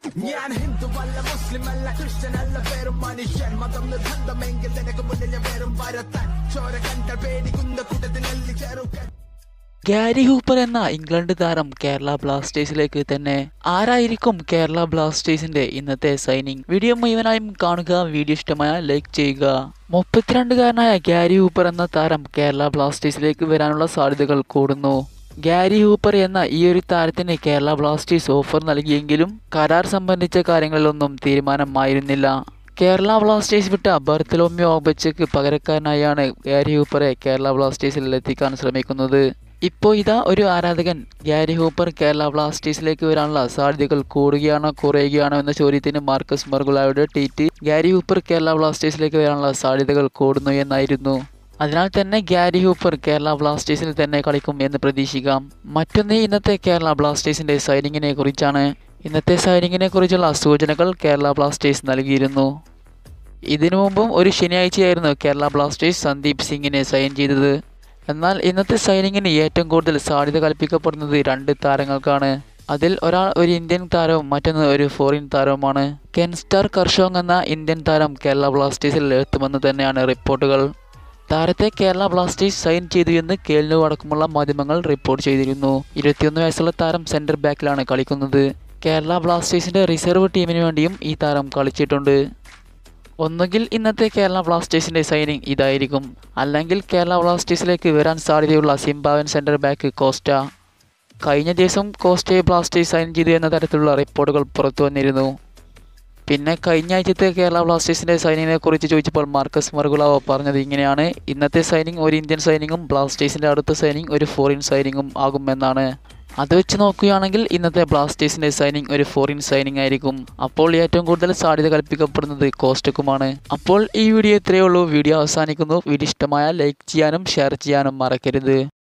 ഞാൻ ഹിന്ദുവല്ല മുസ്ലിം അല്ല ക്രിസ്ത്യൻ അല്ല പേരും മനുഷ്യൻ മതം നിർബന്ധമെങ്കിൽ നിനക്ക് മുന്നിൽ ഞാൻ വെറും വരത്താൻ ചോര കണ്ട പേടിക്കുന്ന കൂട്ടത്തിലല്ലി ചെറുക്കൻ ഗാരി ഹൂപ്പർ എന്ന ഇംഗ്ലണ്ട് താരം കേരള ബ്ലാസ്റ്റേഴ്സിലേക്ക് തന്നെ ആരായിരിക്കും കേരള ബ്ലാസ്റ്റേഴ്സിന്റെ ഇന്നത്തെ സൈനിങ് വീഡിയോ മുഴുവനായും കാണുക വീഡിയോ ഇഷ്ടമായ ലൈക്ക് ചെയ്യുക മുപ്പത്തിരണ്ടുകാരനായ ഗാരി ഹൂപ്പർ എന്ന താരം കേരള ബ്ലാസ്റ്റേഴ്സിലേക്ക് വരാനുള്ള സാധ്യതകൾ കൂടുന്നു ഗാരി ഹൂപ്പർ എന്ന ഈ ഒരു താരത്തിന് കേരള ബ്ലാസ്റ്റേഴ്സ് ഓഫർ നൽകിയെങ്കിലും കരാർ സംബന്ധിച്ച കാര്യങ്ങളിലൊന്നും തീരുമാനമായിരുന്നില്ല കേരള ബ്ലാസ്റ്റേഴ്സ് വിട്ട ബർത്തലോമ്യോ ഓബച്ചയ്ക്ക് പകരക്കാരനായാണ് ഗാരി ഹൂപ്പറെ കേരള ബ്ലാസ്റ്റേഴ്സിൽ എത്തിക്കാൻ ശ്രമിക്കുന്നത് ഇപ്പോൾ ഇതാ ഒരു ആരാധകൻ ഗാരി ഹൂപ്പർ കേരള ബ്ലാസ്റ്റേഴ്സിലേക്ക് വരാനുള്ള സാധ്യതകൾ കൂടുകയാണോ കുറയുകയാണോ എന്ന ചോദ്യത്തിന് മാർക്കസ് മർഗുലായുടെ ട്വീറ്റ് ഗാരി ഹൂപ്പർ കേരള ബ്ലാസ്റ്റേഴ്സിലേക്ക് വരാനുള്ള സാധ്യതകൾ കൂടുന്നു എന്നായിരുന്നു അതിനാൽ തന്നെ ഗാരി ഹൂപ്പർ കേരള ബ്ലാസ്റ്റേഴ്സിൽ തന്നെ കളിക്കും എന്ന് പ്രതീക്ഷിക്കാം മറ്റൊന്ന് ഇന്നത്തെ കേരള ബ്ലാസ്റ്റേഴ്സിന്റെ സൈനിങ്ങിനെ കുറിച്ചാണ് ഇന്നത്തെ സൈനിങ്ങിനെ കുറിച്ചുള്ള സൂചനകൾ കേരള ബ്ലാസ്റ്റേഴ്സ് നൽകിയിരുന്നു ഇതിനു മുമ്പും ഒരു ശനിയാഴ്ചയായിരുന്നു കേരള ബ്ലാസ്റ്റേഴ്സ് സന്ദീപ് സിംഗിനെ സൈൻ ചെയ്തത് എന്നാൽ ഇന്നത്തെ സൈനിങ്ങിന് ഏറ്റവും കൂടുതൽ സാധ്യത കൽപ്പിക്കപ്പെടുന്നത് രണ്ട് താരങ്ങൾക്കാണ് അതിൽ ഒരാൾ ഒരു ഇന്ത്യൻ താരവും മറ്റൊന്ന് ഒരു ഫോറിൻ താരവുമാണ് കെൻസ്റ്റാർ കർഷോങ് എന്ന ഇന്ത്യൻ താരം കേരള ബ്ലാസ്റ്റേഴ്സിൽ എത്തുമെന്ന് തന്നെയാണ് റിപ്പോർട്ടുകൾ താരത്തെ കേരള ബ്ലാസ്റ്റേഴ്സ് സൈൻ ചെയ്തു എന്ന് കേൾനു അടക്കമുള്ള മാധ്യമങ്ങൾ റിപ്പോർട്ട് ചെയ്തിരുന്നു ഇരുപത്തിയൊന്ന് വയസ്സുള്ള താരം സെന്റർ ബാക്കിലാണ് കളിക്കുന്നത് കേരള ബ്ലാസ്റ്റേഴ്സിന്റെ റിസർവ് ടീമിന് വേണ്ടിയും ഈ താരം കളിച്ചിട്ടുണ്ട് ഒന്നുകിൽ ഇന്നത്തെ കേരള ബ്ലാസ്റ്റേഴ്സിന്റെ സൈനിങ് ഇതായിരിക്കും അല്ലെങ്കിൽ കേരള ബ്ലാസ്റ്റേഴ്സിലേക്ക് വരാൻ സാധ്യതയുള്ള സിംബാവൻ സെന്റർ ബാക്ക് കോസ്റ്റ കഴിഞ്ഞ ദിവസം കോസ്റ്റയെ ബ്ലാസ്റ്റേഴ്സ് സൈൻ ചെയ്തു എന്ന തരത്തിലുള്ള റിപ്പോർട്ടുകൾ പുറത്തു വന്നിരുന്നു പിന്നെ കഴിഞ്ഞ ആഴ്ചത്തെ കേരള ബ്ലാസ്റ്റേഴ്സിന്റെ സൈനിങ്ങിനെ കുറിച്ച് ചോദിച്ചപ്പോൾ മാർക്കസ് മർഗുലാവോ പറഞ്ഞത് ഇങ്ങനെയാണ് ഇന്നത്തെ സൈനിങ് ഒരു ഇന്ത്യൻ സൈനിങ്ങും ബ്ലാസ്റ്റേഴ്സിന്റെ അടുത്ത സൈനിങ് ഒരു ഫോറിൻ സൈനിങ്ങും ആകുമെന്നാണ് അത് വെച്ച് നോക്കുകയാണെങ്കിൽ ഇന്നത്തെ ബ്ലാസ്റ്റേഴ്സിന്റെ സൈനിങ് ഒരു ഫോറിൻ സൈനിങ് ആയിരിക്കും അപ്പോൾ ഏറ്റവും കൂടുതൽ സാധ്യത കൽപ്പിക്കപ്പെടുന്നത് കോസ്റ്റക്കുമാണ് അപ്പോൾ ഈ വീഡിയോ ഇത്രയേ ഉള്ളൂ വീഡിയോ അവസാനിക്കുന്നു വീഡിയോ ഇഷ്ടമായ ലൈക്ക് ചെയ്യാനും ഷെയർ ചെയ്യാനും മറക്കരുത്